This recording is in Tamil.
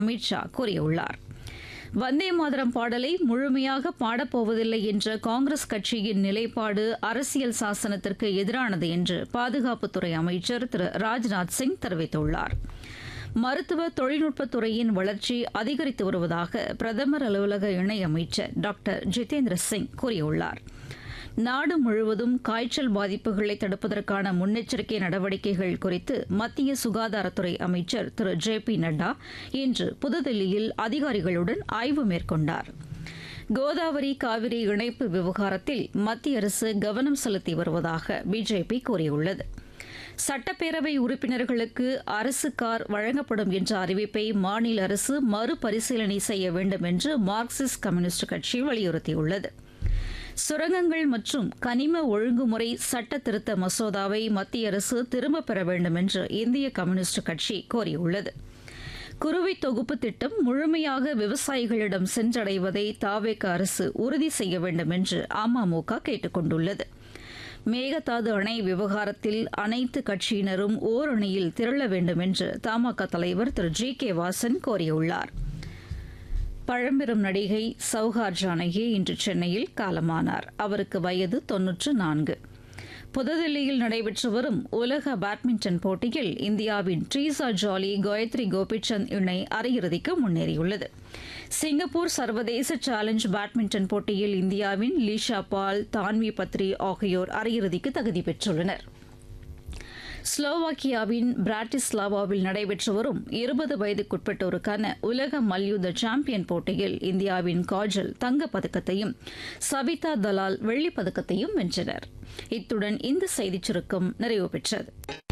அமித்ஷா கூறியுள்ளார் வந்தே மாதரம் பாடலை முழுமையாக பாடப்போவதில்லை என்ற காங்கிரஸ் கட்சியின் நிலைப்பாடு அரசியல் சாசனத்திற்கு எதிரானது என்று பாதுகாப்புத்துறை அமைச்சர் திரு ராஜ்நாத் சிங் தெரிவித்துள்ளார் மருத்துவ தொழில்நுட்பத்துறையின் வளர்ச்சி அதிகரித்து வருவதாக பிரதமர் அலுவலக இணையமைச்சர் டாக்டர் ஜிதேந்திர சிங் கூறியுள்ளார் நாடு முழுவதும் காய்ச்சல் பாதிப்புகளை தடுப்பதற்கான முன்னெச்சரிக்கை நடவடிக்கைகள் குறித்து மத்திய சுகாதாரத்துறை அமைச்சர் திரு ஜே பி நட்டா இன்று புதுதில்லியில் அதிகாரிகளுடன் ஆய்வு மேற்கொண்டார் கோதாவரி காவிரி இணைப்பு விவகாரத்தில் மத்திய அரசு கவனம் செலுத்தி வருவதாக பிஜேபி கூறியுள்ளது சட்டப்பேரவை உறுப்பினர்களுக்கு அரசு கார் வழங்கப்படும் என்ற அறிவிப்பை மாநில அரசு மறுபரிசீலனை செய்ய வேண்டும் என்று மார்க்சிஸ்ட் கம்யூனிஸ்ட் கட்சி வலியுறுத்தியுள்ளது சுரங்கங்கள் மற்றும் கனிம ஒழுங்குமுறை சட்ட திருத்த மசோதாவை மத்திய அரசு திரும்பப் பெற வேண்டும் என்று இந்திய கம்யூனிஸ்ட் கட்சி கோரியுள்ளது குறுவை தொகுப்பு திட்டம் முழுமையாக விவசாயிகளிடம் சென்றடைவதை தாவேக அரசு உறுதி செய்ய வேண்டும் என்று அமமுக கேட்டுக் கொண்டுள்ளது மேகதாது அணை விவகாரத்தில் அனைத்து கட்சியினரும் ஓரணியில் திரள வேண்டும் என்று தமாக தலைவர் திரு ஜி கே வாசன் கோரியுள்ளார் பழம்பெரும் நடிகை சௌஹார் ஜானகி இன்று சென்னையில் காலமானார் அவருக்கு வயது தொன்னூற்று நான்கு புதுதில்லியில் நடைபெற்று வரும் உலக பேட்மிண்டன் போட்டியில் இந்தியாவின் ட்ரீசா ஜாலி காயத்ரி கோபிச்சந்த் இணை அரையிறுதிக்கு முன்னேறியுள்ளது சிங்கப்பூர் சர்வதேச சேலஞ்ச் பேட்மிண்டன் போட்டியில் இந்தியாவின் லீஷா பால் தான்வி பத்ரி ஆகியோர் அரையிறுதிக்கு தகுதி பெற்றுள்ளனர் ஸ்லோவாக்கியாவின் பிராட்டிஸ்லாவாவில் நடைபெற்று வரும் இருபது வயதுக்குட்பட்டோருக்கான உலக மல்யுத்த சாம்பியன் போட்டியில் இந்தியாவின் காஜல் தங்கப் பதக்கத்தையும் சவிதா தலால் வெள்ளிப் பதக்கத்தையும் வென்றனர் இத்துடன் இந்த செய்திச் சுருக்கம் நிறைவு பெற்றது